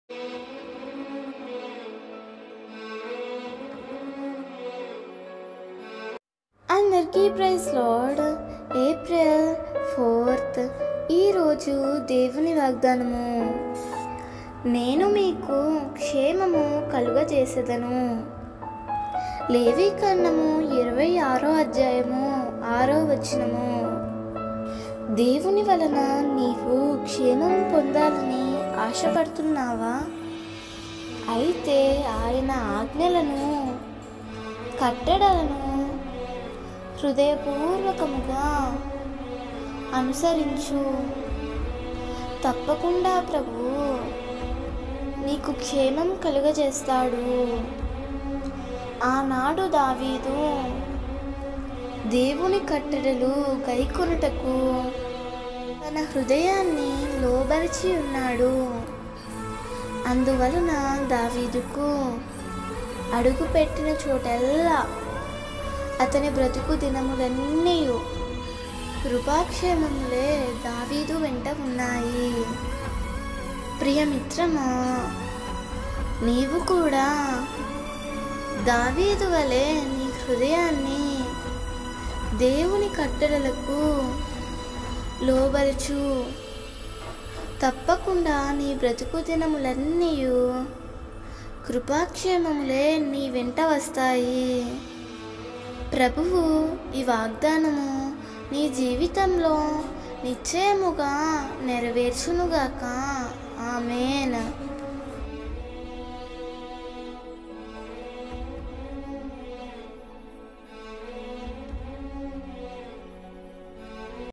అందరికీ praise lord April fourth ఈరోజు దేవుని వాగ్దానము నేను మీకు క్షేమము కలుగజేసేదను లేవీకరణము ఇరవై ఆరో అధ్యాయము ఆరో వచనము దేవుని వలన నీవు క్షేమం పొందాలని ఆశపడుతున్నావా అయితే ఆయన ఆజ్ఞలను కట్టడలను హృదయపూర్వకముగా అనుసరించు తప్పకుండా ప్రభు నీకు క్షేమం కలుగజేస్తాడు ఆనాడు దావీదు దేవుని కట్టడలు గైకొనుటకు తన హృదయాన్ని లోబరిచి ఉన్నాడు అందువలన దావీదుకు అడుగు పెట్టిన చోటెల్లా అతని బ్రతుకు దినములన్నీ కృపాక్షేమములే దావీదు వెంట ఉన్నాయి ప్రియమిత్రమా నీవు కూడా దావీదు వలె నీ హృదయాన్ని దేవుని కట్టడలకు లోబరచు తప్పకుండా నీ బ్రతుకు దినములన్నీ కృపాక్షేమములే నీ వెంట వస్తాయి ప్రభువు ఈ వాగ్దానము నీ జీవితంలో నిశ్చయముగా నెరవేర్చునుగాక ఆమెన్